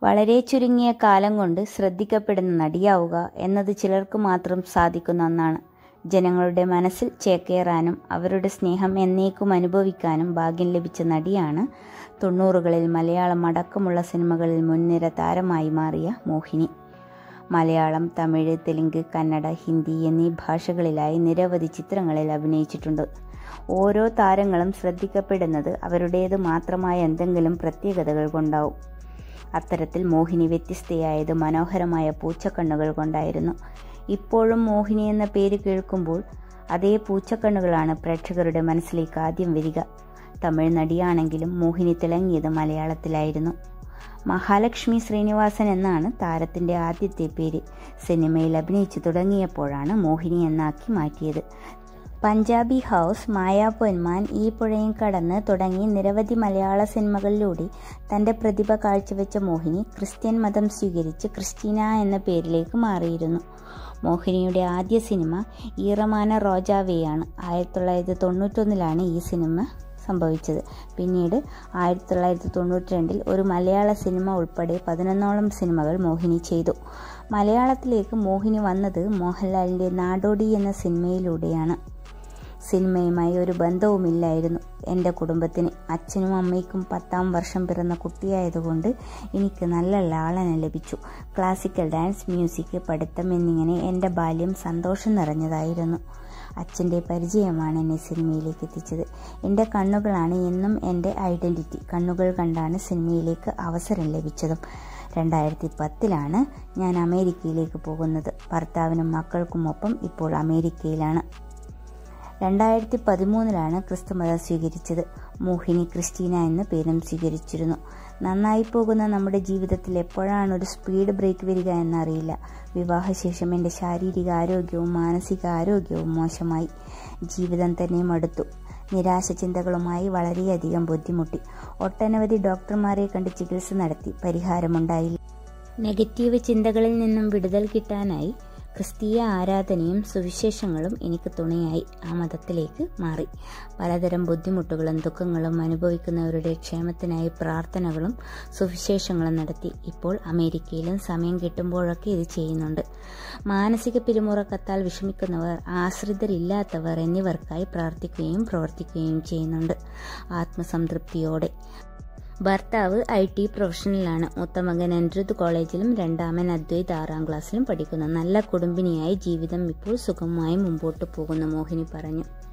വളരെ ചുരുങ്ങിയ കാലം കൊണ്ട് ശ്രദ്ധിക്കപ്പെടുന്ന നടിയാവുക എന്നത് ചിലർക്ക് മാത്രം സാധിക്കുന്ന ഒന്നാണ് ജനങ്ങളുടെ മനസ്സിൽ ചേക്കേറാനും അവരുടെ സ്നേഹം എന്നേക്കും അനുഭവിക്കാനും ഭാഗ്യം ലഭിച്ച നടിയാണ് തൊണ്ണൂറുകളിൽ മലയാളം അടക്കമുള്ള സിനിമകളിൽ മുൻനിര താരമായി മാറിയ മോഹിനി മലയാളം തമിഴ് തെലുങ്ക് കന്നഡ ഹിന്ദി എന്നീ ഭാഷകളിലായി നിരവധി ചിത്രങ്ങളിൽ അഭിനയിച്ചിട്ടുണ്ട് ഓരോ താരങ്ങളും ശ്രദ്ധിക്കപ്പെടുന്നത് അവരുടേത് മാത്രമായ എന്തെങ്കിലും പ്രത്യേകതകൾ കൊണ്ടാവും അത്തരത്തിൽ മോഹിനി വ്യത്യസ്തയായത് മനോഹരമായ പൂച്ചക്കണ്ണുകൾ കൊണ്ടായിരുന്നു ഇപ്പോഴും മോഹിനി എന്ന പേര് കേൾക്കുമ്പോൾ അതേ പൂച്ചക്കണ്ണുകളാണ് പ്രേക്ഷകരുടെ മനസ്സിലേക്ക് ആദ്യം വരിക തമിഴ് നടിയാണെങ്കിലും മോഹിനി തിളങ്ങിയത് മലയാളത്തിലായിരുന്നു മഹാലക്ഷ്മി ശ്രീനിവാസൻ എന്നാണ് താരത്തിൻ്റെ ആദ്യത്തെ പേര് സിനിമയിൽ അഭിനയിച്ചു തുടങ്ങിയപ്പോഴാണ് മോഹിനി എന്നാക്കി മാറ്റിയത് പഞ്ചാബി ഹൗസ് മായാപൊന്മാൻ ഈ പുഴയും കടന്ന് തുടങ്ങി നിരവധി മലയാള സിനിമകളിലൂടെ തൻ്റെ പ്രതിഭ കാഴ്ചവെച്ച മോഹിനി ക്രിസ്ത്യൻ മതം സ്വീകരിച്ച് ക്രിസ്റ്റീന എന്ന പേരിലേക്ക് മാറിയിരുന്നു മോഹിനിയുടെ ആദ്യ സിനിമ ഈറമാന റോജാവേയാണ് ആയിരത്തി തൊള്ളായിരത്തി തൊണ്ണൂറ്റൊന്നിലാണ് ഈ സിനിമ സംഭവിച്ചത് പിന്നീട് ആയിരത്തി തൊള്ളായിരത്തി തൊണ്ണൂറ്റി രണ്ടിൽ ഒരു മലയാള സിനിമ ഉൾപ്പെടെ പതിനൊന്നോളം സിനിമകൾ മോഹിനി ചെയ്തു മലയാളത്തിലേക്ക് മോഹിനി വന്നത് മോഹൻലാലിൻ്റെ നാടോടി എന്ന സിനിമയിലൂടെയാണ് സിനിമയുമായി ഒരു ബന്ധവുമില്ലായിരുന്നു എൻ്റെ കുടുംബത്തിന് അച്ഛനും അമ്മയ്ക്കും പത്താം വർഷം പിറന്ന കുട്ടിയായതുകൊണ്ട് എനിക്ക് നല്ല ലാളന ലഭിച്ചു ക്ലാസിക്കൽ ഡാൻസ് മ്യൂസിക് പഠിത്തം എന്നിങ്ങനെ എൻ്റെ ബാല്യം സന്തോഷം നിറഞ്ഞതായിരുന്നു അച്ഛൻ്റെ പരിചയമാണ് എന്നെ സിനിമയിലേക്ക് എത്തിച്ചത് എൻ്റെ കണ്ണുകളാണ് എന്നും എൻ്റെ ഐഡൻറ്റിറ്റി കണ്ണുകൾ കണ്ടാണ് സിനിമയിലേക്ക് അവസരം ലഭിച്ചതും രണ്ടായിരത്തി പത്തിലാണ് ഞാൻ അമേരിക്കയിലേക്ക് പോകുന്നത് ഭർത്താവിനും മക്കൾക്കുമൊപ്പം ഇപ്പോൾ അമേരിക്കയിലാണ് രണ്ടായിരത്തി പതിമൂന്നിലാണ് ക്രിസ്തുമതം സ്വീകരിച്ചത് മോഹിനി ക്രിസ്റ്റീന എന്ന പേരും സ്വീകരിച്ചിരുന്നു നന്നായി പോകുന്ന നമ്മുടെ ജീവിതത്തിൽ എപ്പോഴാണ് ഒരു സ്പീഡ് ബ്രേക്ക് വരിക എന്നറിയില്ല വിവാഹശേഷം എൻ്റെ ശാരീരിക ആരോഗ്യവും മാനസിക ആരോഗ്യവും മോശമായി ജീവിതം തന്നെ മടുത്തു നിരാശ ചിന്തകളുമായി വളരെയധികം ബുദ്ധിമുട്ടി ഒട്ടനവധി ഡോക്ടർമാരെ കണ്ട് ചികിത്സ നടത്തി പരിഹാരമുണ്ടായില്ല നെഗറ്റീവ് ചിന്തകളിൽ നിന്നും വിടുതൽ കിട്ടാനായി ക്രിസ്തീയ ആരാധനയും സുവിശേഷങ്ങളും എനിക്ക് തുണയായി ആ മതത്തിലേക്ക് മാറി പലതരം ബുദ്ധിമുട്ടുകളും ദുഃഖങ്ങളും അനുഭവിക്കുന്നവരുടെ ക്ഷേമത്തിനായി പ്രാർത്ഥനകളും സുവിശേഷങ്ങളും നടത്തി ഇപ്പോൾ അമേരിക്കയിലും സമയം കിട്ടുമ്പോഴൊക്കെ ഇത് ചെയ്യുന്നുണ്ട് മാനസിക പിരിമുറക്കത്താൽ വിഷമിക്കുന്നവർ ആശ്രിതരില്ലാത്തവർ എന്നിവർക്കായി പ്രാർത്ഥിക്കുകയും പ്രവർത്തിക്കുകയും ചെയ്യുന്നുണ്ട് ആത്മസംതൃപ്തിയോടെ ഭർത്താവ് ഐ ടി പ്രൊഫഷണലാണ് മൂത്തമകൻ അനിരുദ്ധ് കോളേജിലും രണ്ടാമൻ അദ്വൈത് ആറാം ക്ലാസ്സിലും പഠിക്കുന്നു നല്ല കുടുംബിനിയായി ജീവിതം ഇപ്പോൾ സുഗമമായി മുമ്പോട്ട് പോകുന്നു മോഹിനി പറഞ്ഞു